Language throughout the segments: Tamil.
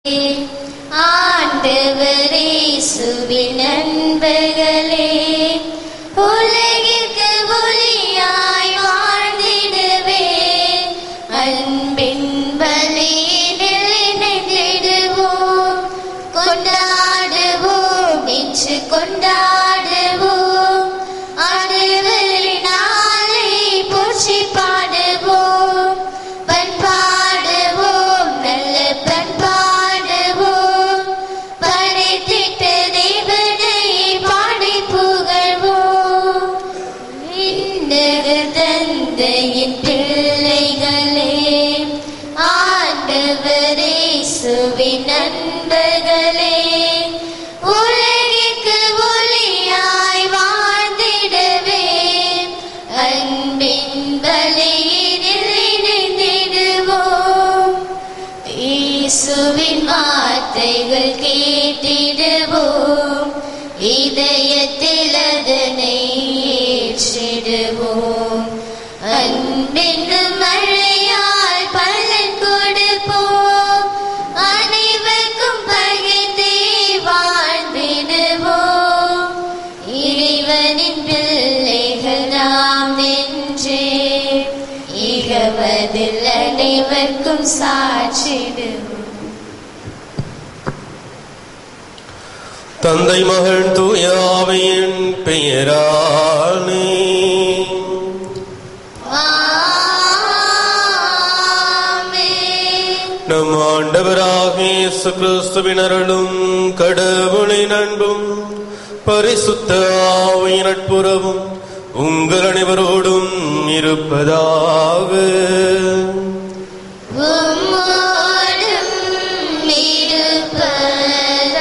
ஆண்டவரே சுவின் அன்பர்களே உலகிற்கு ஒளியாய் வாழ்ந்திடவே அன்பின் வழியினில் இணைந்திடுவோம் கொண்டாடுவோம் இன்று கொண்டாடுவோம் ஆண்டவரின் நாளை போற்றி பாடுவோம் பண்பாடுவோம் நல்ல பண்பாடுவோம் படைத்திட்ட தேவனை பாடி புகழ்வோம் இன்னக தந்தையின் பிள்ளைகளே ஆண்டவரே சுவின் நண்பர்களே உலகிற்கு ஒளியாய் வாழ்ந்திடவே அன்பின் வழியினில் இணைந்திடுவோம் இயேசுவின் வார்த்தைகள் கேட்டிடுவோம் இதயத்தில் அதனை ஏற்றிடுவோம் அன்பென்னும் மழையால் பலன் கொடுப்போம் அனைவருக்கும் பகிர்ந்தே வாழ்ந்திடுவோம் இறைவனின் பிள்ளைகள் நாம் என்றே இகவதில் அனைவருக்கும் சாட்சிடுவோம் தந்தை மகள் தூயாவின் பெயரானே ஆமென். நம் ஆண்டவராக இயேசு கிறிஸ்துவின் அருளும் கடவுளின் அன்பும் பரிசுத்த ஆவியின் நட்புறவும் உங்கள் அனைவரோடும் இருப்பதாக உம்மோடும் இருப்பதாக.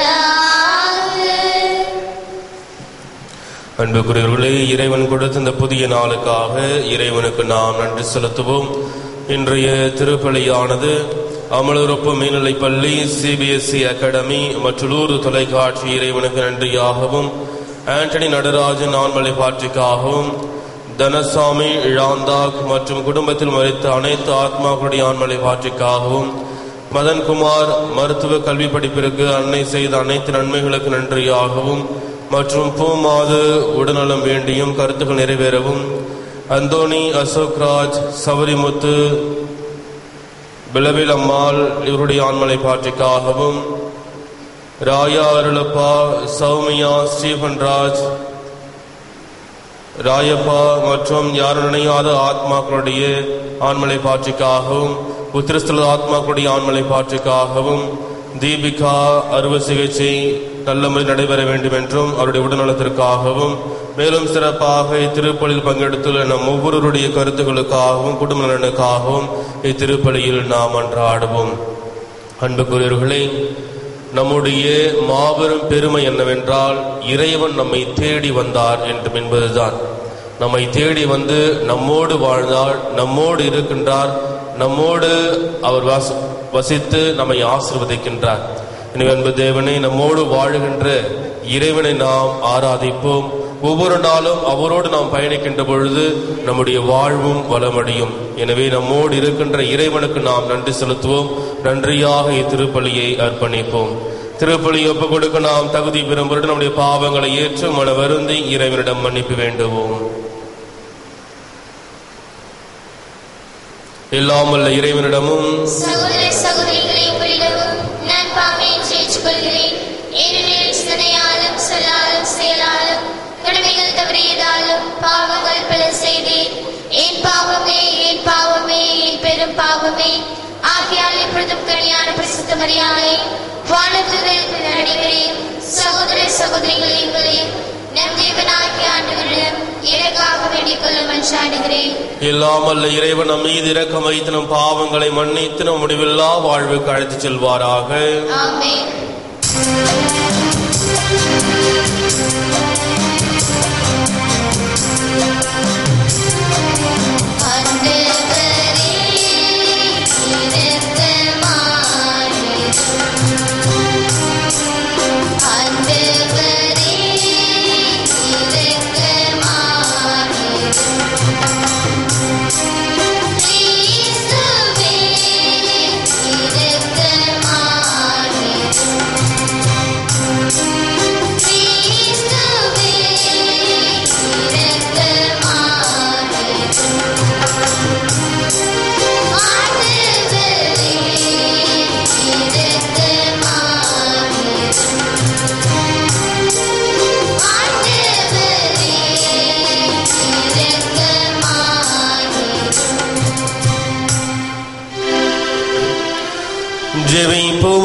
அன்புக்குரியவர்களே இறைவன் கொடுத்த இந்த புதிய நாளுக்காக இறைவனுக்கு நாம் நன்றி செலுத்துவோம் இன்றைய திருப்பலியானது அமலூரப்பு மேல்நிலைப் பள்ளி சிபிஎஸ்இ அகாடமி மற்றொரு தொலைக்காட்சி இறைவனுக்கு நன்றியாகவும் ஆண்டனி நடராஜன் ஆண்மலை பாற்றிக்காகவும் தனசாமி இழாந்தாக் மற்றும் குடும்பத்தில் மறித்த அனைத்து ஆத்மாக்களுடைய ஆண்மலை பாற்றிக்காகவும் மதன்குமார் மருத்துவ கல்வி படிப்பிற்கு அன்னை செய்த அனைத்து நன்மைகளுக்கு நன்றியாகவும் மற்றும் பூமாது உடல்நலம் வேண்டியும் கருத்துக்கள் நிறைவேறவும் அந்தோணி அசோக்ராஜ் சபரிமுத்து பிளவில் அம்மாள் இவருடைய ஆண்மலை பாற்றிக்காகவும் ராயா அருளப்பா சௌமியா ஸ்டீபன்ராஜ் ராயப்பா மற்றும் யாரும் நினையாத ஆத்மாக்களுடைய ஆண்மலை பாற்றிக்காகவும் உத்திரஸ்தல ஆத்மாக்களுடைய ஆண்மலை பாற்றிக்காகவும் தீபிகா அறுவை சிகிச்சை நல்ல முறையில் நடைபெற வேண்டும் என்றும் அவருடைய உடல்நலத்திற்காகவும் மேலும் சிறப்பாக இத்திருப்பலியில் பங்கெடுத்துள்ள நம் ஒவ்வொருவருடைய கருத்துக்களுக்காகவும் குடும்ப நலனுக்காகவும் இத்திருப்பலியில் நாம் அன்றாடுவோம் அன்புக்குரியவர்களே நம்முடைய மாபெரும் பெருமை என்னவென்றால் இறைவன் நம்மை தேடி வந்தார் என்றும் என்பதுதான் நம்மை தேடி வந்து நம்மோடு வாழ்ந்தார் நம்மோடு இருக்கின்றார் நம்மோடு அவர் வாச வசித்து நம்மை ஆசிர்வதிக்கின்றார் எனவே அன்பு தேவனே நம்மோடு வாழுகின்ற இறைவனை நாம் ஆராதிப்போம் ஒவ்வொரு நாளும் அவரோடு நாம் பயணிக்கின்ற பொழுது நம்முடைய வாழ்வும் வளமடையும் எனவே நம்மோடு இருக்கின்ற இறைவனுக்கு நாம் நன்றி செலுத்துவோம் நன்றியாக இத்திருப்பலியை அர்ப்பணிப்போம் திருப்பலி ஒப்புக் கொடுக்க நாம் தகுதி பெறும் பொருட்டு நம்முடைய பாவங்களை ஏற்று மன வருந்தி இறைவனிடம் மன்னிப்பு வேண்டுவோம் எல்லாமல்ல இறைவனிடமும் சகோதர சகோதரிகளை உங்களிடமும் நான் பாவையை ஏற்றுக்கொள்கிறேன் ஏனெனில் சிந்தனையாலும் சொல்லாலும் செயலாலும் கடமைகள் தவறியதாலும் பாவங்கள் பல செய்தேன் என் பாவமே என் பாவமே என் பெரும் பாவமே ஆகியால் இப்பொழுதும் கனியான பிரசித்த மரியாதை வானத்துதல் அனைவரையும் சகோதர சகோதரிகள் எங்களையும் நம் தேவனாகிய ஆண்டவரிடம் எனக்காக வேண்டிக் கொள்ள மன்றாடுகிறேன் எல்லாமல்ல இறைவன் நம் மீது இரக்கம் வைத்து நம் பாவங்களை மன்னித்து நம் முடிவில்லா வாழ்வுக்கு அழைத்துச் செல்வாராக ஆமென் ஆண்டவரே இரக்கமாயிரும் ஆண்டவரே இரக்கமாயிரும் இயேசுவே இரக்கமாயிரும்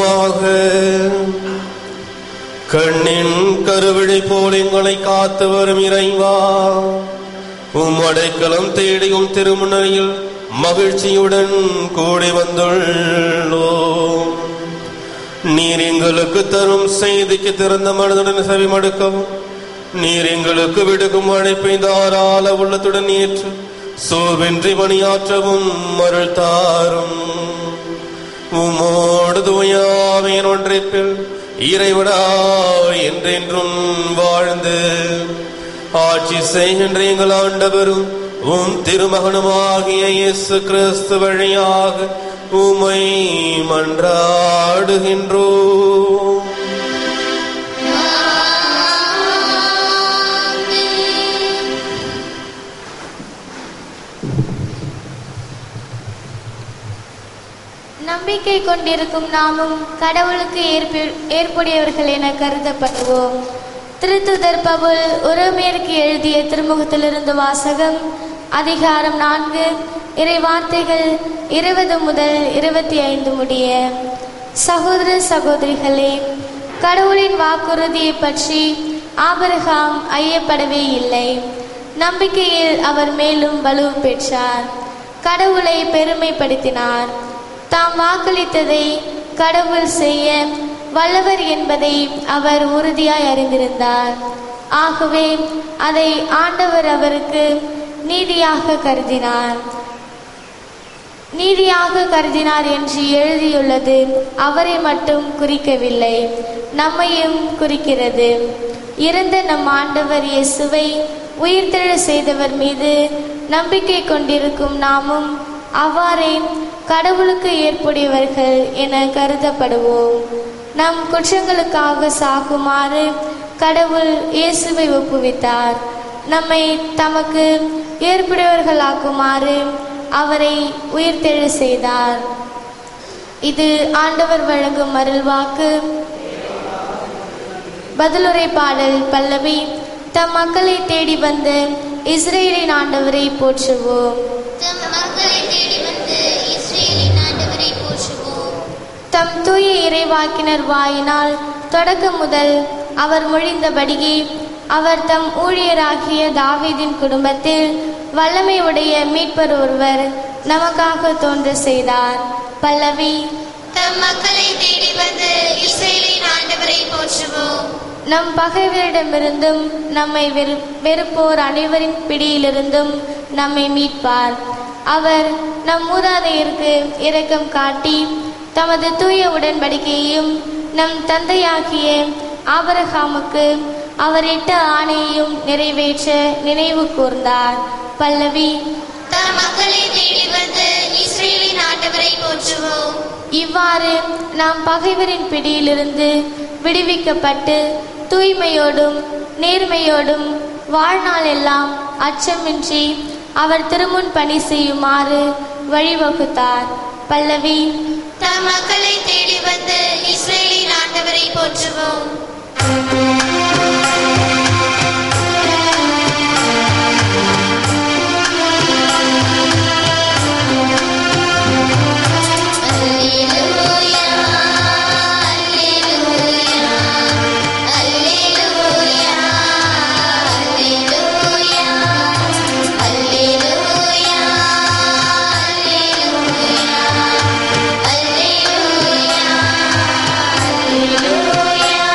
மன்றாடுவோமாக கண்ணின் கருவிழை போல் எங்களை காத்து வரும் இறைவா உம் அடைக்கலம் தேடியும் திருமுனையில் மகிழ்ச்சியுடன் கூடி வந்துள்ளோம் நீர் எங்களுக்கு தரும் செய்திக்கு திறந்த மனதுடன் செவிமடுக்கவும் நீர் எங்களுக்கு விடுக்கும் அழைப்பை தாராள உள்ளத்துடன் ஏற்று சோவின்றி பணியாற்றவும் அருள் தாரும் உமோடு தூயாவின் ஒன்றிப்பில் இறைவனா என்றென்றும் வாழ்ந்து ஆட்சி செய்கின்ற எங்கள் ஆண்டவரும் உம் திருமகனுமாகிய இயேசு கிறிஸ்து வழியாக உமை மன்றாடுகின்றோம் நம்பிக்கை கொண்டிருக்கும் நாமும் கடவுளுக்கு ஏற்பு- ஏற்புடையவர்கள் என கருதப்படுவோம் திருத்துதர் பவுல் உரோமையருக்கு எழுதிய திருமுகத்திலிருந்து வாசகம் அதிகாரம் நான்கு இறை வார்த்தைகள் இருபது முதல் இருபத்தி ஐந்து முடிய சகோதர சகோதரிகளே கடவுளின் வாக்குறுதியை பற்றி ஆபிரகாம் ஐயப்படவே இல்லை நம்பிக்கையில் அவர் மேலும் வலு பெற்றார் கடவுளை பெருமைப்படுத்தினார் தாம் வாக்களித்ததை கடவுள் செய்ய வல்லவர் என்பதை அவர் உறுதியாய் அறிந்திருந்தார் ஆகவே அதை ஆண்டவர் அவருக்கு நீதியாக கருதினார் நீதியாக கருதினார் என்று எழுதியுள்ளது அவரை மட்டும் குறிக்கவில்லை நம்மையும் குறிக்கிறது இறந்த நம் ஆண்டவர் இயேசுவை உயிர்த்தெழ செய்தவர் மீது நம்பிக்கை கொண்டிருக்கும் நாமும் அவ்வாறே கடவுளுக்கு ஏற்புடையவர்கள் என கருதப்படுவோம் நம் குற்றங்களுக்காக சாகுமாறு கடவுள் இயேசுவை ஒப்புவித்தார் நம்மை தமக்கு ஏற்புடையவர்களாக்குமாறு அவரை உயிர்த்தெழ செய்தார் இது ஆண்டவர் வழங்கும் அருள்வாக்கு பதிலுரை பாடல் பல்லவி தம் மக்களை தேடி வந்த இஸ்ரேலின் ஆண்டவரை போற்றுவோம் தம் மக்களை தேடி வந்து இஸ்ரேலின் ஆண்டவரை போற்றுவோம் தம் தூய இறைவாக்கினர் வாயினால் தொடக்கம் முதல் அவர் மொழிந்தபடியே அவர் தம் ஊழியராகிய தாவீதின் குடும்பத்தில் வல்லமை உடைய மீட்பர் ஒருவர் நமக்காக தோன்ற செய்தார் பல்லவி தம் மக்களை தேடி வந்து இஸ்ரேலின் ஆண்டவரை போற்றுவோம் நம் பகைவரிடமிருந்தும் நம்மை வெறு வெறுப்போர் அனைவரின் பிடியிலிருந்தும் நம்மை மீட்பார் அவர் நம் மூதாதையருக்கு இரக்கம் காட்டி தமது தூய உடன்படிக்கையையும் நம் தந்தையாகிய ஆபரகாமுக்கு அவர் இட்ட ஆணையையும் நிறைவேற்ற நினைவு கூர்ந்தார் பல்லவி தம் மக்களை தேடி வந்து இஸ்ரேலின் ஆண்டவரை போற்றுவோம் இவ்வாறு நாம் பகைவரின் பிடியிலிருந்து விடுவிக்கப்பட்டு தூய்மையோடும் நேர்மையோடும் வாழ்நாளெல்லாம் அச்சமின்றி அவர் திருமுன் பணி செய்யுமாறு வழிவகுத்தார் பல்லவி தம் மக்களை தேடி வந்து இஸ்ரேலின் ஆண்டவரை போற்றுவோம் அல்லேலூயா அல்லேலூயா அல்லேலூயா அல்லேலூயா அல்லேலூயா அல்லேலூயா அல்லேலூயா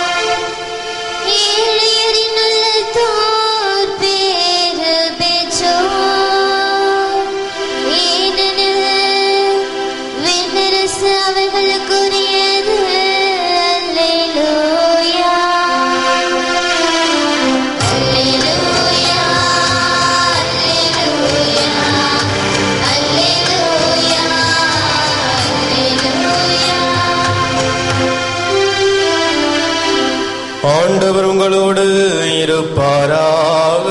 ஏழையரின் உள்ளத்தோர் பேறு பெற்றோர். ஏனெனில் விண்ணரசு அவர்களுக்குரியது. அல்லேலூயா. அல்லேலூயா. அல்லேலூயா. அல்லேலூயா. அல்லேலூயா. ஆண்டவர் உங்களோடு இருப்பாராக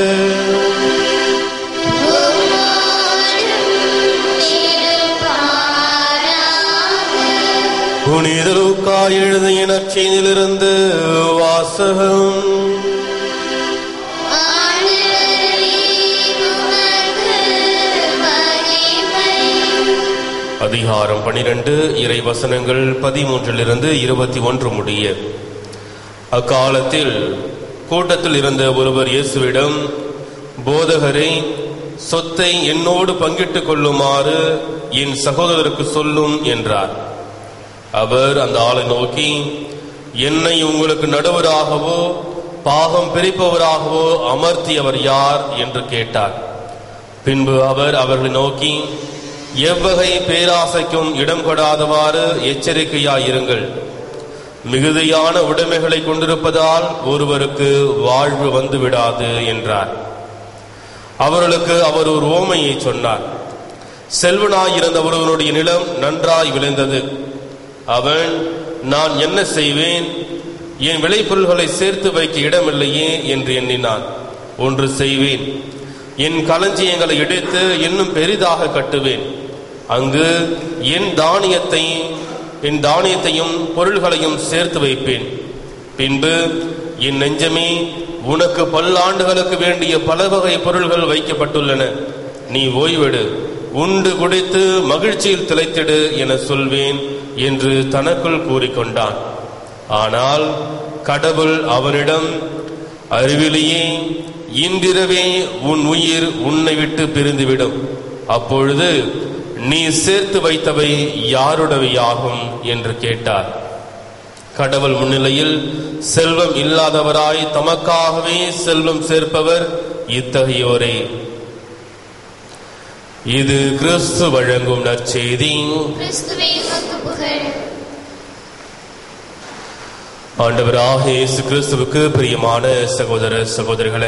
புனிதலுக்கா எழுதிய நற்செய்தியிலிருந்து வாசகம் அதிகாரம் பனிரெண்டு இறை வசனங்கள் பதிமூன்றிலிருந்து இருபத்தி ஒன்று முடிய அக்காலத்தில் கூட்டத்தில் இருந்த ஒருவர் இயேசுவிடம் போதகரே சொத்தை என்னோடு பங்கிட்டுக் கொள்ளுமாறு என் சகோதரருக்கு சொல்லும் என்றார் அவர் அந்த ஆளை நோக்கி என்னை உங்களுக்கு நடுவராகவோ பாகம் பிரிப்பவராகவோ அமர்த்தியவர் யார் என்று கேட்டார் பின்பு அவர் அவர்களை நோக்கி எவ்வகை பேராசைக்கும் இடம் கொடாதவாறு எச்சரிக்கையாயிருங்கள் மிகுதியான உடைமைகளை கொண்டிருப்பதால் ஒருவருக்கு வாழ்வு வந்து விடாது என்றார் அவர்களுக்கு அவர் ஒரு ஓமையை சொன்னார் செல்வனாயிருந்த ஒருவனுடைய நிலம் நன்றாய் விளைந்தது அவன் நான் என்ன செய்வேன் என் விளைபொருள்களை சேர்த்து வைக்க இடமில்லையே என்று எண்ணினான் ஒன்று செய்வேன் என் களஞ்சியங்களை இடித்து இன்னும் பெரிதாக கட்டுவேன் அங்கு என் தானியத்தை என் தானியத்தையும் பொருள்களையும் சேர்த்து வைப்பேன் பின்பு என் நெஞ்சமே உனக்கு பல்லாண்டுகளுக்கு வேண்டிய பல வகை பொருள்கள் வைக்கப்பட்டுள்ளன நீ ஓய்வெடு உண்டு குடித்து மகிழ்ச்சியில் திளைத்திடு என சொல்வேன் என்று தனக்குள் கூறிக்கொண்டான் ஆனால் கடவுள் அவனிடம் அறிவிலேயே இன்றிரவே உன் உயிர் உன்னை விட்டு பிரிந்துவிடும் அப்பொழுது நீ சேர்த்து வைத்தவை யாருடவையாகும் என்று கேட்டார் கடவுள் முன்னிலையில் செல்வம் இல்லாதவராய் தமக்காகவே செல்வம் சேர்ப்பவர் இத்தகையோரே இது கிறிஸ்து வழங்கும் நற்செய்தி கிறிஸ்துவே உமக்கு புகழ் ஆண்டவராக இயேசு கிறிஸ்துவுக்கு பிரியமான சகோதர சகோதரிகளே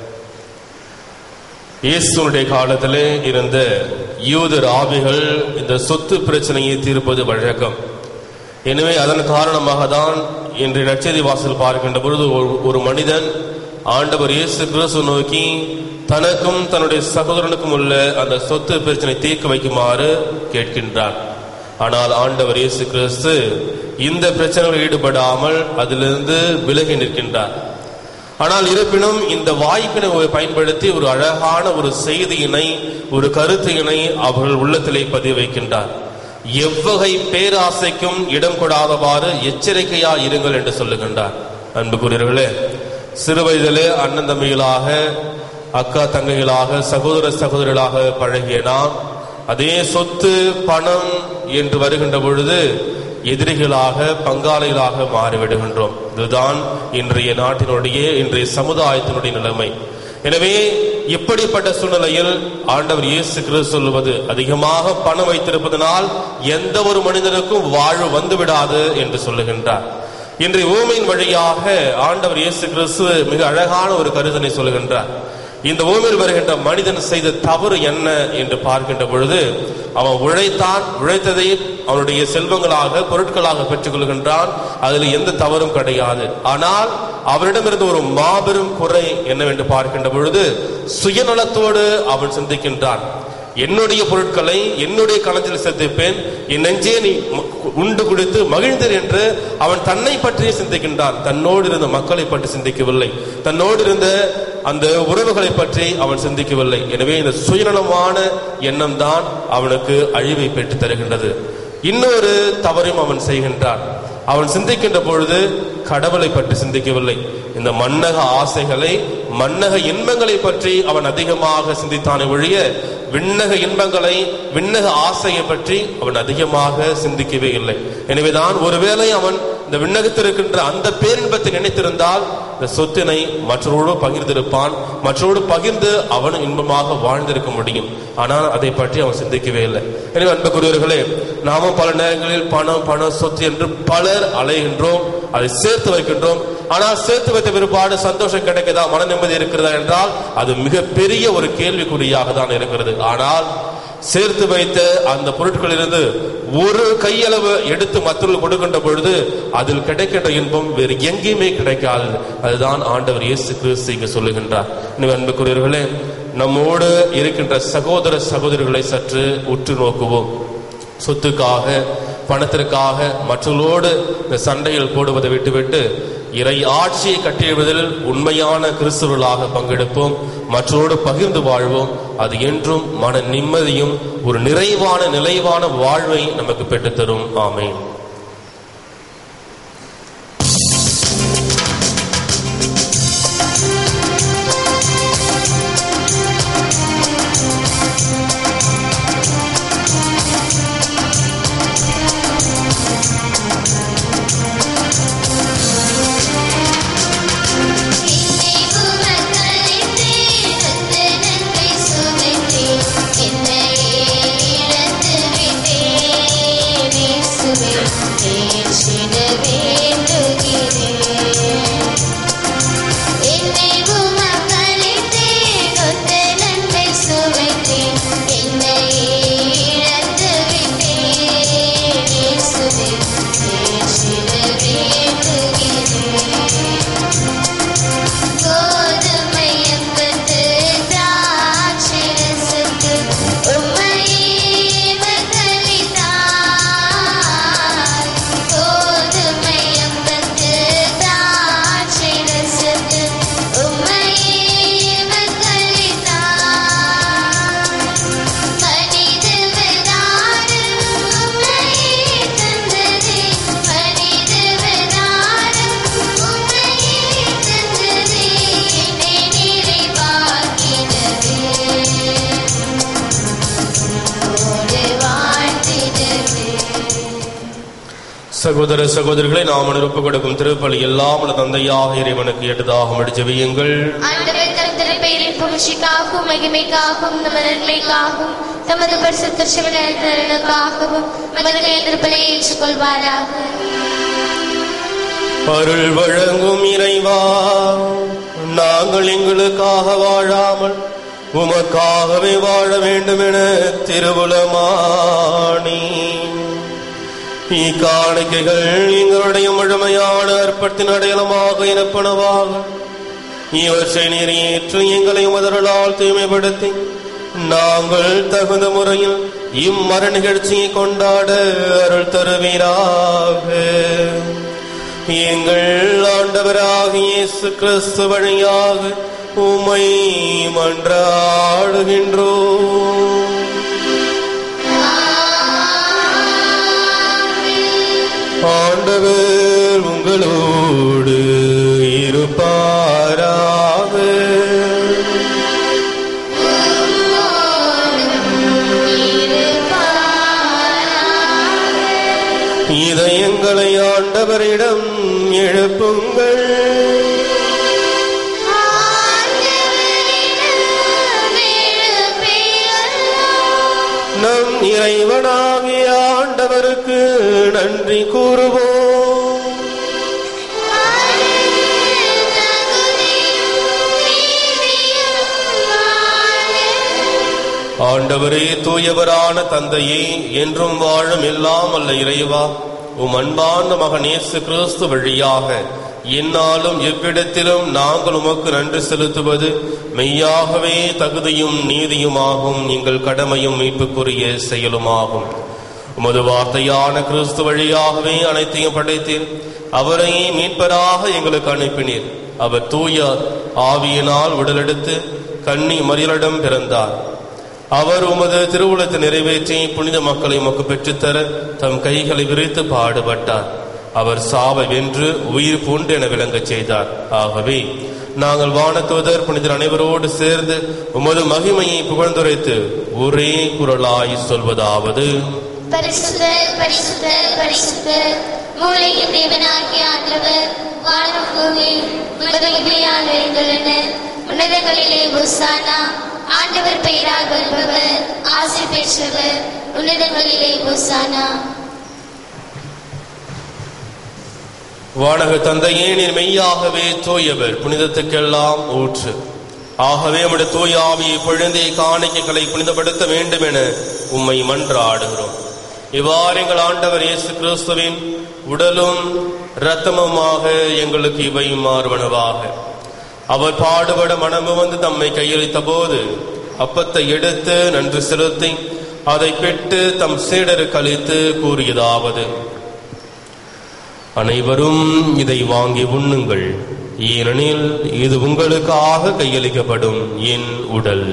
இயேசுனுடைய காலத்திலே இருந்த யூதர் ஆவிகள் இந்த சொத்து பிரச்சனையை தீர்ப்பது வழக்கம் எனவே அதன் காரணமாக தான் இன்று நற்செய்தி வாசல் பார்க்கின்ற பொழுது ஒரு- ஒரு மனிதன் ஆண்டவர் இயேசு கிறிஸ்து நோக்கி தனக்கும் தன்னுடைய சகோதரனுக்கும் உள்ள அந்த சொத்து பிரச்சனை தீர்க்க வைக்குமாறு கேட்கின்றார் ஆனால் ஆண்டவர் இயேசு கிறிஸ்து இந்த பிரச்சனையில் ஈடுபடாமல் அதிலிருந்து விலகி நிற்கின்றார் ஆனால் இருப்பினும் இந்த வாய்ப்பினை ஒரு பயன்படுத்தி ஒரு அழகான ஒரு செய்தியினை ஒரு கருத்தினை அவர்கள் உள்ளத்திலே பதிய வைக்கின்றார் எவ்வகை பேராசைக்கும் இடம் கொடாதவாறு எச்சரிக்கையா இருங்கள் என்று சொல்லுகின்றார் அன்புக்குரியவர்களே சிறு வயதிலே அண்ணன் தம்பிகளாக அக்கா தங்கைகளாக சகோதர சகோதரிகளாக பழகிய நாம் அதே சொத்து பணம் என்று வருகின்ற பொழுது எதிரிகளாக பங்காளிகளாக மாறிவிடுகின்றோம் இதுதான் இன்றைய நாட்டினுடைய இன்றைய சமுதாயத்தினுடைய நிலைமை எனவே இப்படிப்பட்ட சூழ்நிலையில் ஆண்டவர் இயேசு கிறிஸ்து சொல்லுவது அதிகமாக பணம் வைத்திருப்பதனால் எந்த ஒரு மனிதனுக்கும் வாழ்வு வந்துவிடாது என்று சொல்லுகின்றார் இன்றைய ஊமையின் வழியாக ஆண்டவர் இயேசு கிறிஸ்து மிக அழகான ஒரு கருதனை சொல்லுகின்றார் இந்த பூமியில் வருகின்ற மனிதன் செய்த தவறு என்ன என்று பார்க்கின்ற பொழுது அவன் உழைத்தான் உழைத்ததை அவனுடைய செல்வங்களாக பொருட்களாக பெற்றுக் கொள்கின்றான் அதில் எந்த தவறும் கிடையாது ஆனால் அவனிடமிருந்து ஒரு மாபெரும் குறை என்னவென்று பார்க்கின்ற பொழுது சுயநலத்தோடு அவன் சிந்திக்கின்றான் என்னுடைய பொருட்களை என்னுடைய களத்தில் சேர்த்திப்பேன் என் நெஞ்சே நீ ம- உண்டு குடித்து மகிழ்ந்தர் என்று அவன் தன்னை பற்றியே சிந்திக்கின்றான் தன்னோடு இருந்த மக்களை பற்றி சிந்திக்கவில்லை தன்னோடு இருந்த அந்த உறவுகளை பற்றி அவன் சிந்திக்கவில்லை எனவே இந்த சுயநலமான எண்ணம் தான் அவனுக்கு அழிவை பெற்று தருகின்றது இன்னொரு தவறையும் அவன் செய்கின்றான் அவன் சிந்திக்கின்ற பொழுது கடவுளை பற்றி சிந்திக்கவில்லை இந்த மன்னக ஆசைகளை மன்னக இன்பங்களை பற்றி அவன் அதிகமாக சிந்தித்தானே ஒழிய விண்ணக இன்பங்களை விண்ணக ஆசையை பற்றி அவன் அதிகமாக சிந்திக்கவே இல்லை எனவேதான் ஒருவேளை அவன் இந்த விண்ணகத்தில் இருக்கின்ற அந்த பேரின்பத்தை நினைத்திருந்தால் இந்த சொத்தினை மற்றவரோடு பகிர்ந்திருப்பான் மற்றவரோடு பகிர்ந்து அவனும் இன்பமாக வாழ்ந்திருக்க முடியும் ஆனால் அதை பற்றி அவன் சிந்திக்கவே இல்லை எனவே அன்புக்குரியவர்களே நாமும் பல நேரங்களில் பணம் பணம் சொத்து என்று பலர் அலைகின்றோம் அதை சேர்த்து வைக்கின்றோம் ஆனால் சேர்த்து வைத்த பிற்பாடு சந்தோஷம் கிடைக்குதா மன நிம்மதி இருக்கிறதா என்றால் அது மிகப்பெரிய ஒரு கேள்விக்குறியாக தான் இருக்கிறது ஆனால் சேர்த்து வைத்த அந்த பொருட்களிலிருந்து ஒரு கையளவு எடுத்து மற்றவர்கள் கொடுக்கின்ற பொழுது அதில் கிடைக்கின்ற இன்பம் வேறு எங்கேயுமே கிடைக்காது அதுதான் ஆண்டவர் இயேசு கிறிஸ்து இங்கு சொல்லுகின்றார் எனவே அன்புக்குரியவர்களே நம்மோடு இருக்கின்ற சகோதர சகோதரிகளை சற்று உற்று நோக்குவோம் சொத்துக்காக பணத்திற்காக மற்றவர்களோடு இந்த சண்டையில் போடுவதை விட்டுவிட்டு இறை ஆட்சியை கட்டிடுவதில் உண்மையான கிறிஸ்தவர்களாக பங்கெடுப்போம் மற்றவரோடு பகிர்ந்து வாழ்வோம் அது என்றும் மன நிம்மதியும் ஒரு நிறைவான நிலைவான வாழ்வை நமக்கு பெற்றுத்தரும் ஆமென் என்னை உமக்களித்தே வந்து நன்மை சுவைத்தே என்னையே இழந்து விட்டேன் இயேசுவே ஏற்றிட வேண்டுகிறேன் என்னை உமக்களித்தே வந்து நன்மை சுவைத்தே என்னையே இழந்து விட்டேன் இயேசுவே ஏற்றிட வேண்டுகிறேன் கோதுமை என்பது திராட்சை ரசத்து உம்மையே மகளித்தாய். கோதுமை என்பது திராட்சை ரசத்து உம்மையே மகளித்தாய். மனித விதானம் உம்மையே தந்ததே. மனித விதானம் உம்மையே தந்ததே. என்னை நிறைவாக்கினதே. உம்மோடு வாழ்த்திடவே சகோதர சகோதரிகளை நாம் அனுப்ப கொடுக்கும் திருப்பலி எல்லாம் உள்ள தந்தையாக இறைவனுக்கு எட்டதாக ஜெபியுங்கள் ஆண்டவர் தம் திருப்பெயரின் புகழ்ச்சிக்காகவும் மகிமைக்காகவும் நமது நன்மைக்காகவும் தமது பரிசுத்த சிவனுக்காகவும் நமது கைதிருப்பலை ஏற்றுக்கொள்வாராக அருள் வழங்கும் இறைவா நாங்கள் எங்களுக்காக வாழாமல் உமக்காகவே வாழ வேண்டும் என திருவுலமானி இக்காணிக்கைகள் எங்களுடைய முழுமையான அற்பத்தின் அடையாளமாக இனப்பனவாக இவற்றை நிறைவேற்று எங்களை உமதர்களால் தூய்மைப்படுத்தி நாங்கள் தகுந்த முறையில் இம்மர நிகழ்ச்சியை கொண்டாட அருள் தருவீராக எங்கள் ஆண்டவராக இயேசு கிறிஸ்து வழியாக உமை மன்றாடுகின்றோம் ஆண்டவர் உங்களோடு இருப்பாராக இதயங்களை ஆண்டவரிடம் எழுப்புங்கள் நம் இறைவனாகிய ஆண்டவருக்கு நன்றி கூறுவோம் ஆண்டவரே தூயவரான தந்தையே என்றும் வாழும் எல்லாம் அல்ல இறைவா உம் அன்பார்ந்த மகன் இயேசு கிறிஸ்து வழியாக என்னாலும் எவ்விடத்திலும் நாங்கள் உமக்கு நன்றி செலுத்துவது மெய்யாகவே தகுதியும் நீதியுமாகும் எங்கள் கடமையும் மீட்புக்குரிய செயலுமாகும் உமது வார்த்தையான கிறிஸ்து வழியாகவே அனைத்தையும் படைத்தீர் அவரை மீட்பராக எங்களுக்கு அனுப்பினீர் அவர் தூய ஆவியினால் உடலெடுத்து கன்னி மறியலிடம் பிறந்தார் அவர் உமது திருவுளத்தை நிறைவேற்றி புனித மக்களை உமக்கு பெற்றுத்தர தம் கைகளை விரித்து பாடுபட்டார் அவர் சாவை வென்று உயிர் பூண்டு என விளங்கச் செய்தார் ஆகவே நாங்கள் வானத்தூதர் புனிதர் அனைவரோடு சேர்ந்து உமது மகிமையை புகழ்ந்துரைத்து ஒரே குரலாய் சொல்வதாவது பரிசுத்தர் பரிசுத்தர் பரிசுத்தர் மூளையின் தேவனாகிய ஆண்டவர் வானம் பூமி மகிமையாக நிறைந்துள்ளனர் உன்னதங்களிலே உசானா ஆண்டவர் பெயரால் வருபவர் ஆசை பெற்றவர் உன்னதங்களிலே உசானா வானக தந்தையே நீர் மெய்யாகவே தூயவர் புனிதத்துக்கெல்லாம் ஊற்று ஆகவே உம்முடைய தூய ஆவியை பொழுந்தே காணிக்கைகளை புனிதப்படுத்த வேண்டும் என உம்மை மன்றாடுகிறோம் இவ்வாறு எங்கள் ஆண்டவர் இயேசு கிறிஸ்துவின் உடலும் இரத்தமுமாக எங்களுக்கு இவை மாறுவனவாக அவர் பாடுபட மனமு வந்து தம்மை கையளித்த போது அப்பத்தை எடுத்து நன்றி செலுத்தி அதை பெற்று தம் சீடருக்கு அளித்து கூறியதாவது அனைவரும் இதை வாங்கி உண்ணுங்கள் ஏனெனில் இது உங்களுக்காக கையளிக்கப்படும் என் உடல்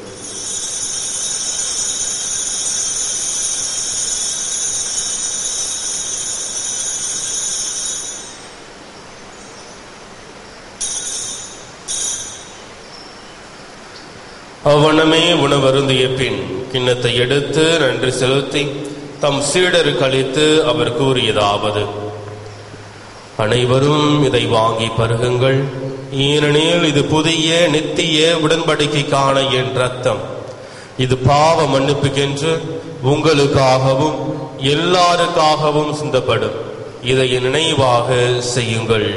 அவனமே உணவருந்திய பின் கிண்ணத்தை எடுத்து நன்றி செலுத்தி தம் சீடருக்கு அளித்து அவர் கூறியதாவது அனைவரும் இதை வாங்கி பருகுங்கள் ஏனெனில் இது புதிய நித்திய உடன்படிக்கைக்கான என் ரத்தம் இது பாவ மன்னிப்புக்கென்று உங்களுக்காகவும் எல்லாருக்காகவும் சிந்தப்படும் இதை நினைவாக செய்யுங்கள்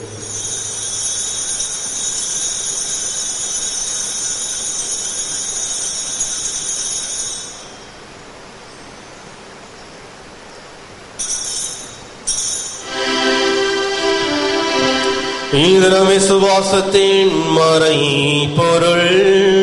இதன விசுவாசத்தின் மறை பொருள்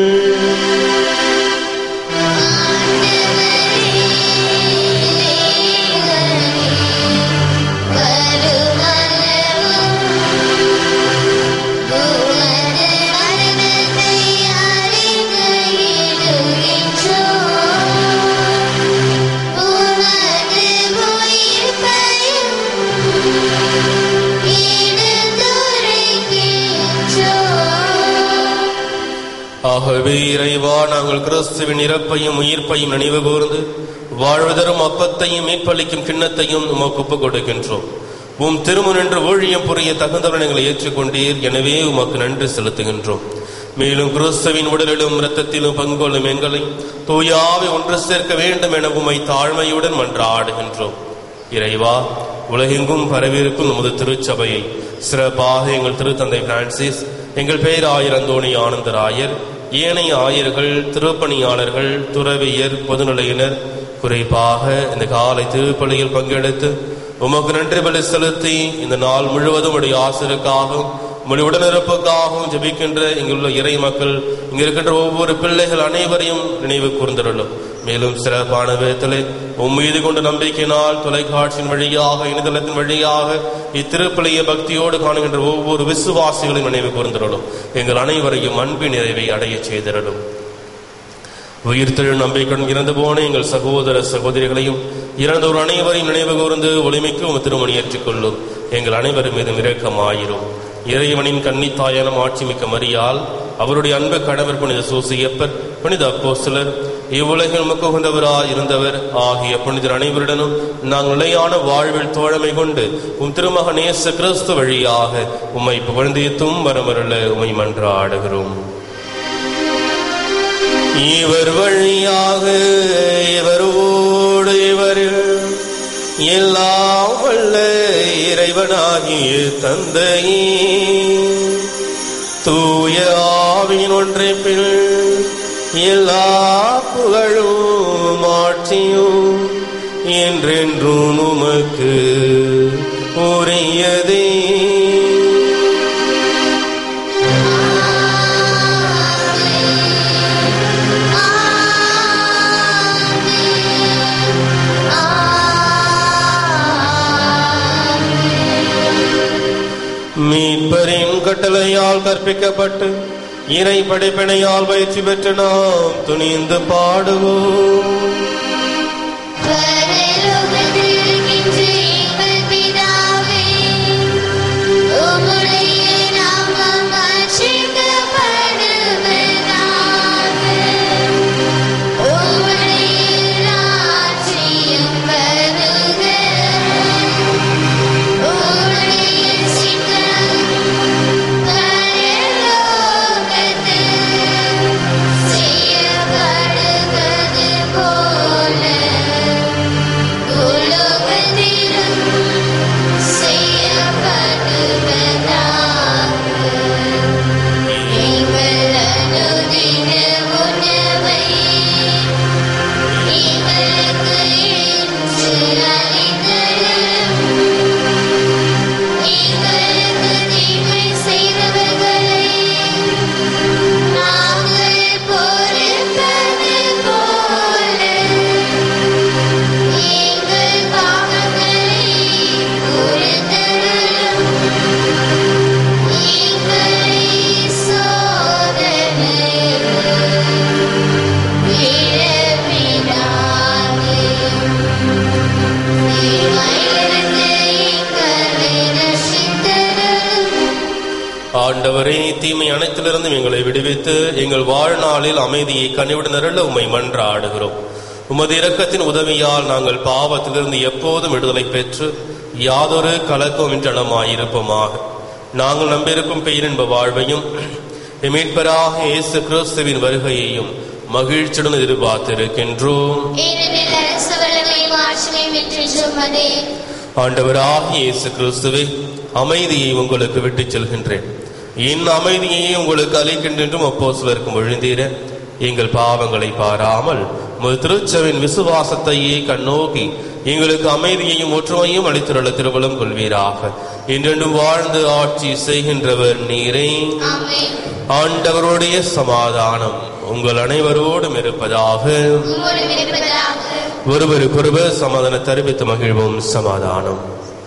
ஆகவே இறைவா நாங்கள் கிறிஸ்துவின் இறப்பையும் உயிர்ப்பையும் நினைவு கூர்ந்து வாழ்வதரும் அப்பத்தையும் மீட்பளிக்கும் கிண்ணத்தையும் உமக்கு ஒப்புக் கொடுக்கின்றோம் உம் திருமுனின்று ஊழியம் புரிய தகுந்தவரை எங்களை ஏற்றுக்கொண்டீர் எனவே உமக்கு நன்றி செலுத்துகின்றோம் மேலும் கிறிஸ்துவின் உடலிலும் இரத்தத்திலும் பங்கொள்ளும் எங்களை தூயாவை ஒன்று சேர்க்க வேண்டும் என உம்மை தாழ்மையுடன் மன்றாடுகின்றோம் இறைவா உலகெங்கும் பரவியிருக்கும் நமது திருச்சபையை சிறப்பாக எங்கள் திருத்தந்தை பிரான்சிஸ் எங்கள் பேர் ஆயிரந்தோணி ஆனந்தராயர் ஏனைய ஆயர்கள் திருப்பணியாளர்கள் துறவியர் பொதுநிலையினர் குறிப்பாக இந்த காலை திருப்பலியில் பங்கெடுத்து உமக்கு நன்றி பலி செலுத்தி இந்த நாள் முழுவதும் உடைய ஆசிரியருக்காகவும் உடைய உடனிருப்புக்காகவும் ஜெபிக்கின்ற இங்குள்ள இறை மக்கள் இங்க இருக்கின்ற ஒவ்வொரு பிள்ளைகள் அனைவரையும் நினைவு கூர்ந்திருளும் மேலும் சிறப்பான விதத்திலே உம் மீது கொண்ட நம்பிக்கையினால் தொலைக்காட்சியின் வழியாக இணையதளத்தின் வழியாக இத்திருப்பலிய பக்தியோடு காணுகின்ற ஒவ்வொரு விசுவாசிகளையும் நினைவு கூர்ந்திருளும் எங்கள் அனைவரையும் அன்பின் நிறைவை அடையச் செய்திருளும் உயிர்த்தெழு நம்பிக்கையுடன் இறந்து போன எங்கள் சகோதர சகோதரிகளையும் இறந்தோர் அனைவரையும் நினைவு கூர்ந்து ஒளிமிக்கு உம் திருமணி ஏற்றுக்கொள்ளும் எங்கள் அனைவரும் மீதும் இரக்கமாயிரும் இறைவனின் கன்னித்தாயாலும் ஆட்சிமிக்க மரியால் அவருடைய அன்பு கணவர் புனித சூசியப்பர் புனித அப்போஸ்தலர் இவ்வுலகில் முக்குகந்தவராய் இருந்தவர் ஆகிய புனிதர் அனைவருடனும் நாங்கள் நிலையான வாழ்வில் தோழமை கொண்டு உம் திருமக நேச கிறிஸ்து வழியாக உம்மை புகழ்ந்தேத்தும் வரமருள உம்மை மன்றாடுகிறோம் இவர் வழியாக இவரோடு இவரில் எல்லாம் வல்ல இறைவனாகிய தந்தையே தூய ஆவின் ஒன்றைப்பில் எல்லா புகழும் ஆட்சியும் என்றென்றும் உமக்கு உரியதே மீட்பரின் கட்டளையால் கற்பிக்கப்பட்டு இறை படைப்பினையால் பயிற்சி பெற்று நாம் துணிந்து பாடுவோம் செய்யப்படுவது போல ஆண்டவரே தீமை அனைத்திலிருந்தும் எங்களை விடுவித்து எங்கள் வாழ்நாளில் அமைதியை கனிவுடன் அருள உம்மை மன்றாடுகிறோம் உமது இரக்கத்தின் உதவியால் நாங்கள் பாவத்திலிருந்து எப்போதும் விடுதலை பெற்று யாதொரு கலக்கமின்றனமாயிருப்போமாக நாங்கள் நம்பியிருக்கும் பெயரின்ப வாழ்வையும் மீட்பராக இயேசு கிறிஸ்துவின் வருகையையும் மகிழ்ச்சியுடன் எதிர்பார்த்திருக்கின்றோம் ஏனெனில் அரசு வல்லமை மாட்சிமை வெற்றி சுமதே ஆண்டவராகிய இயேசு கிறிஸ்துவே அமைதியை உங்களுக்கு விட்டுச் செல்கின்றேன் என் அமைதியை உங்களுக்கு அளிக்கின்றென்றும் அப்போ சிலருக்கு மொழிந்தீர எங்கள் பாவங்களை பாராமல் உமது திருச்சவின் விசுவாசத்தையே கண்ணோக்கி எங்களுக்கு அமைதியையும் ஒற்றுமையும் அளித்துள்ள திருவலம் கொள்வீராக என்றென்றும் வாழ்ந்து ஆட்சி செய்கின்றவர் நீரே ஆமென் ஆண்டவருடைய சமாதானம் உங்கள் அனைவரோடும் இருப்பதாக உம்மோடு இருப்பதாக ஒருவருக்கொருவர் சமாதானம் தெரிவித்து மகிழ்வோம் சமாதானம்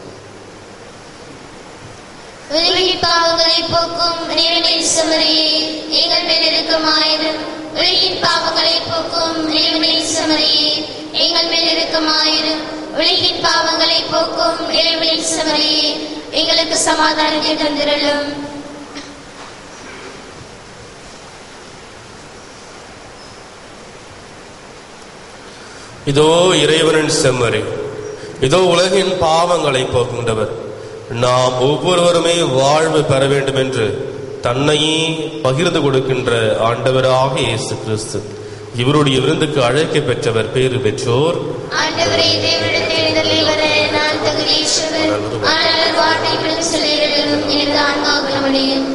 உலகின் பாவங்களை போக்கும் இறைவனின் சுமரியே எங்கள் மேல் இருக்குமாயிரும் உலகின் பாவங்களை போக்கும் இறைவனின் சுமரியே எங்கள் மேல் இருக்குமாயிரும் உலகின் பாவங்களை போக்கும் இறைவனின் சுமரியே எங்களுக்கு சமாதானத்தை தந்திரலும் இதோ இறைவனின் செம்மறி இதோ உலகின் பாவங்களை போக்குகின்றவர் நாம் ஒவ்வொருவருமே வாழ்வு பெற வேண்டும் என்று தன்னையே பகிர்ந்து கொடுக்கின்ற ஆண்டவராக இயேசு கிறிஸ்து இவருடைய விருந்துக்கு அழைக்க பெற்றவர் பேறு பெற்றோர் ஆண்டவரே தேவனிடத்தில் வர நான் தகுதியேற்றவர் ஆனால் வார்த்தை விழுந்து சொல்லிடலும் எனது ஆன்மா குணமடையும்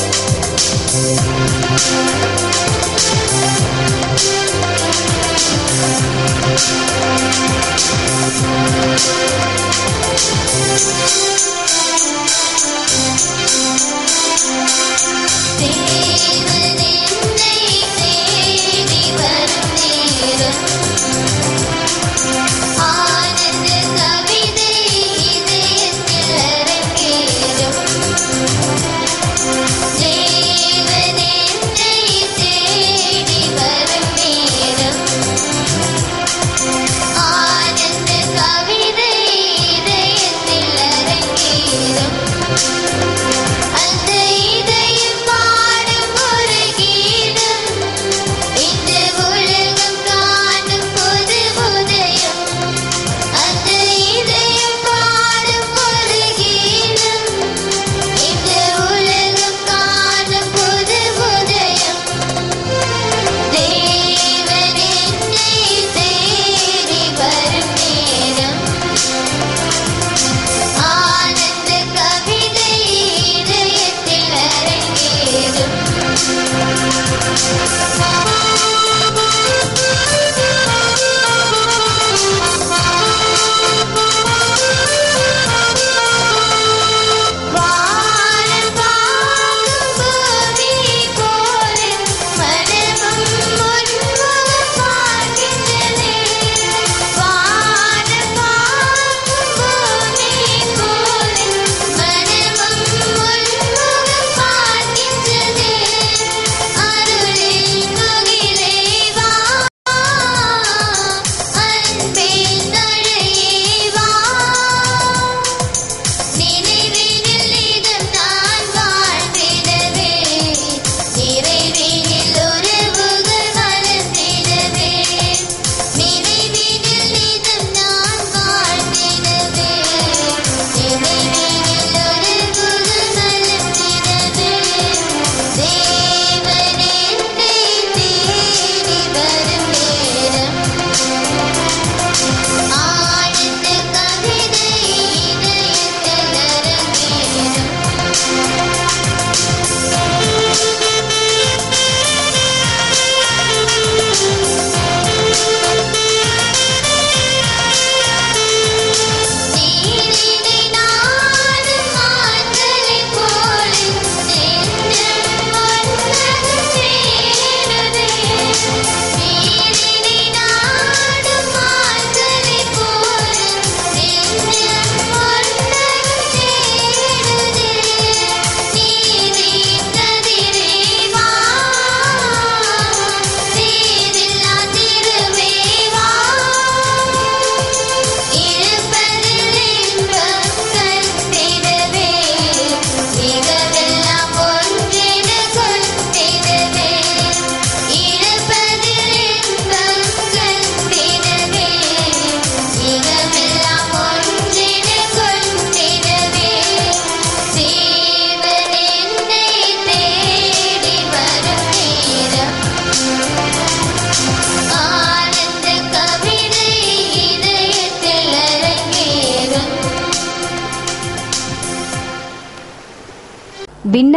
ஆ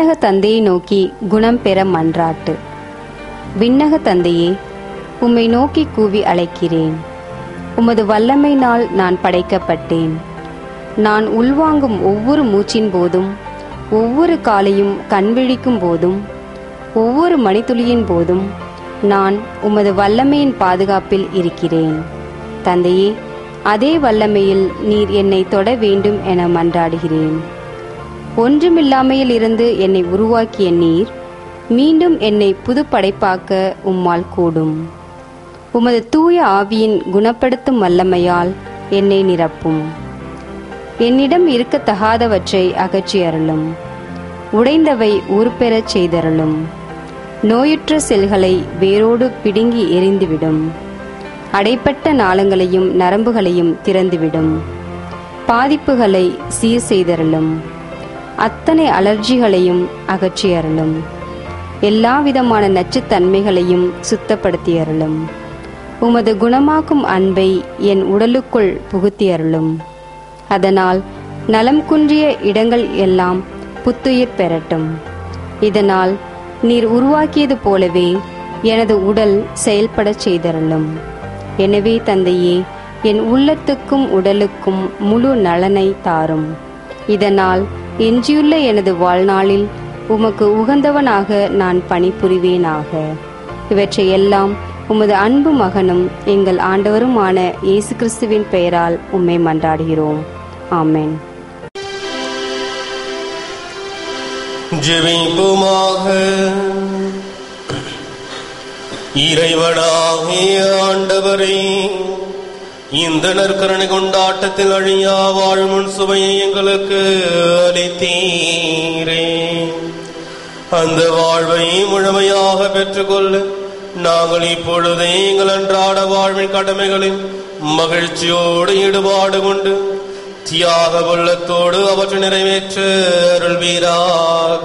விண்ணக தந்தையை நோக்கி குணம் பெற மன்றாட்டு விண்ணக தந்தையே உம்மை நோக்கி கூவி அழைக்கிறேன் உமது வல்லமையினால் நான் படைக்கப்பட்டேன் நான் உள்வாங்கும் ஒவ்வொரு மூச்சின் போதும் ஒவ்வொரு காலையும் கண்விழிக்கும் போதும் ஒவ்வொரு மணித்துளியின் போதும் நான் உமது வல்லமையின் பாதுகாப்பில் இருக்கிறேன் தந்தையே அதே வல்லமையில் நீர் என்னை தொட வேண்டும் என மன்றாடுகிறேன் ஒன்றுமில்லாமையில் இருந்து என்னை உருவாக்கிய நீர் மீண்டும் என்னை புது படைப்பாக்க உம்மால் கூடும் உமது தூய ஆவியின் குணப்படுத்தும் வல்லமையால் என்னை நிரப்பும் என்னிடம் இருக்கத்தகாதவற்றை அகற்றி அருளும் உடைந்தவை உருப்பெறச் செய்தருளும் நோயுற்ற செல்களை வேரோடு பிடுங்கி எரிந்துவிடும் அடைப்பட்ட நாளங்களையும் நரம்புகளையும் திறந்துவிடும் பாதிப்புகளை சீர் செய்தருளும் அத்தனை அலர்ஜிகளையும் அகற்றி அருளும் எல்லா விதமான நச்சுத்தன்மைகளையும் சுத்தப்படுத்தி அருளும் உமது குணமாக்கும் அன்பை என் உடலுக்குள் புகுத்தி அருளும் அதனால் நலம் குன்றிய இடங்கள் எல்லாம் புத்துயிர் பெறட்டும் இதனால் நீர் உருவாக்கியது போலவே எனது உடல் செயல்படச் செய்தருளும் எனவே தந்தையே என் உள்ளத்துக்கும் உடலுக்கும் முழு நலனை தாரும் இதனால் எஞ்சியுள்ள எனது வாழ்நாளில் உமக்கு உகந்தவனாக நான் பணிபுரிவேனாக இவற்றை எல்லாம் உமது அன்பு மகனும் எங்கள் ஆண்டவருமான இயேசு கிறிஸ்துவின் பெயரால் உம்மை மன்றாடுகிறோம் ஆமென் ஜெபிப்புமாக இறைவனாகிய ஆண்டவரே இந்த நற்கரணை கொண்டாட்டத்தில் அழியா வாழ்முன் சுவையை எங்களுக்கு அளித்தீரே அந்த வாழ்வை முழுமையாக பெற்றுக்கொள்ள நாங்கள் இப்பொழுது எங்கள் அன்றாட வாழ்வின் கடமைகளில் மகிழ்ச்சியோடு ஈடுபாடு கொண்டு தியாக உள்ளத்தோடு அவற்றை நிறைவேற்ற அருள்வீராக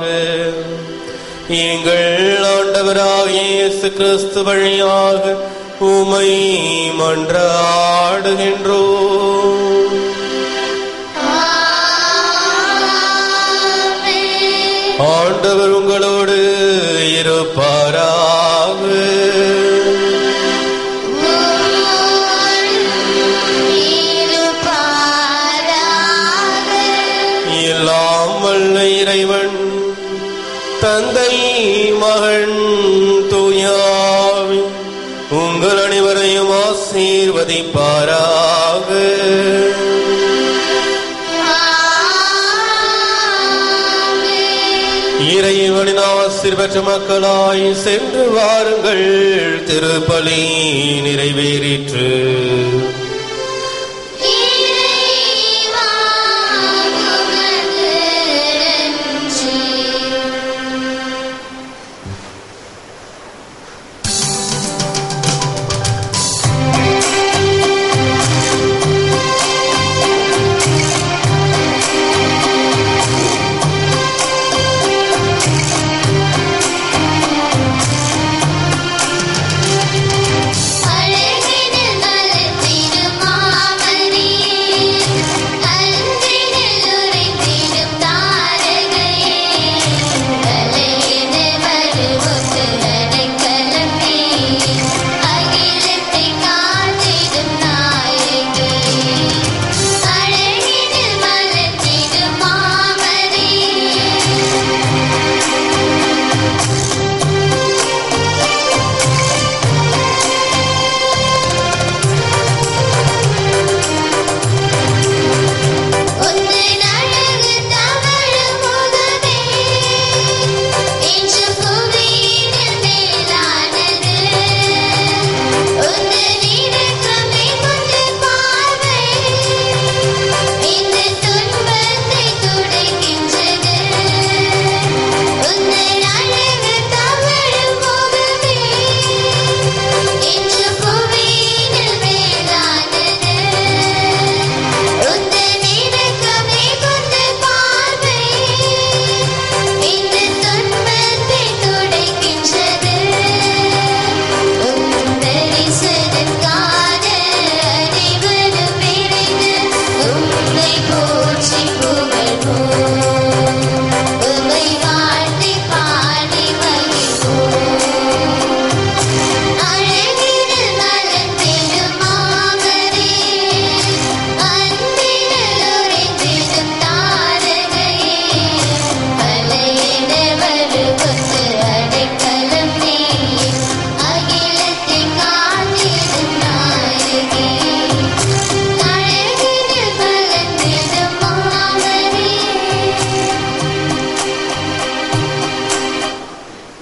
எங்கள் ஆண்டவராக இயேசு கிறிஸ்து வழியாக உமை மன்றாடுகின்றோம் ஆண்டவர் உங்களோடு இருப்பாராக எல்லாம் வல்ல இறைவன் தந்தை மகன் தூயாவி உங்கள் அனைவரையும் ஆசீர்வதிப்பாராக இறைவனின் ஆசிர் பெற்ற மக்களாய் சென்று வாருங்கள் திருப்பலி நிறைவேறிற்று அழகினில் மலர்த்தி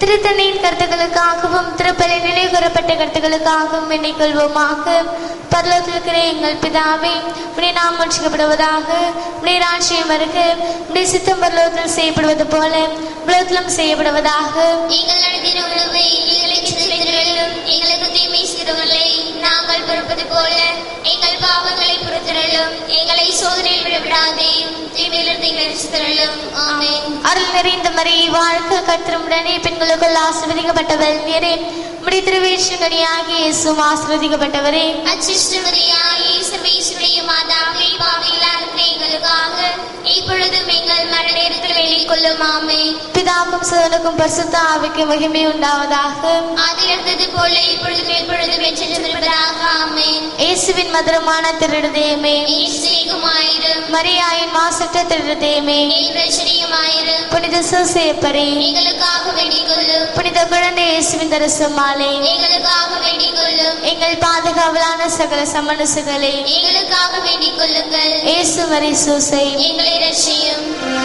திருத்தணியின் கருத்துக்களுக்காகவும் திருப்பலி நிலை கூறப்பட்ட கருத்துக்களுக்காகவும் எண்ணிக் கொள்வோமாக பரலோகத்திற்கிற எங்கள் பிதாவே உடைய நாம் ரட்சிக்கப்படுவதாக உடைய ராட்சியம் வருக உடைய சித்தம் பரலோகத்தில் செய்யப்படுவது போல உலகத்திலும் செய்யப்படுவதாக எங்கள் நடத்தின உணவை எங்களுக்கு செலுத்திரலும் எங்களுக்கு தீமை செய்தவர்களை நாங்கள் பொறுப்பது போல எங்கள் பாவங்களை பொறுத்திரலும் எங்களை சோதனையில் விடவிடாதேயும் தீமையிலிருந்து எங்களை ரசித்திரலும் ஆமென் அருள் நிறைந்த மறை வாழ்க்கை கத்திரமுடனே பெண்களுக்குள் ஆசிர்வதிக்கப்பட்டவர் நீரே உடைய திருவேஷங்கனியாகிய இயேசுவும் ஆசிர்வதிக்கப்பட்டவரே அச்சிஷ்டமரியாயே சர்வேஸ்வரிய மாதாவே பாவையிலார் எங்களுக்காக இப்பொழுதும் எங்கள் மரண நேரத்தில் வேண்டிக் கொள்ளும் ஆமென் பிதாக்கும் சுதனுக்கும் பரிசுத்த ஆவிக்கு மகிமை உண்டாவதாக அதில் இருந்தது போல இப்பொழுதும் எப்பொழுதும் வெற்றிருப்பதாக ஆமென் இயேசுவின் மதுரமான திருடுதேமே ஈஸ்வரிக்குமாயிரும் மரியாயின் மாசற்ற திருடுதேமே பிரச்சனையுமாயிரும் புனித சூசையப்பரே எங்களுக்காக வேண்டிக் கொள்ளும் புனித குழந்தை இயேசுவின் தரசமாலே எங்களுக்காக வேண்டிக் கொள்ளும் எங்கள் பாதுகாவலான சகல சமணசுகளே எங்களுக்காக வேண்டிக் கொள்ளுங்கள் இயேசு மரி சூசை எங்களை ரட்சியும்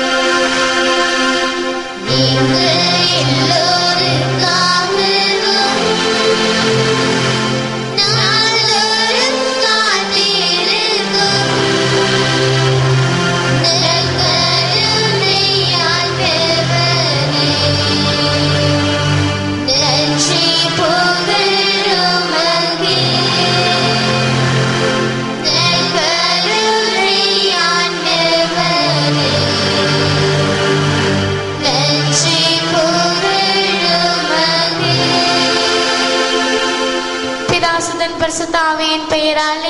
நீங்கள் எல்லோருக்காகவும் நாள்தோறும் காத்திருக்கும் நற்கருணை ஆண்டவரே, நன்றி புகழுமகே. நற்கருணை ஆண்டவரே, நன்றி புகழுமகே. பிதாசுதன் பரிசுத்தாவியின் பெயராலே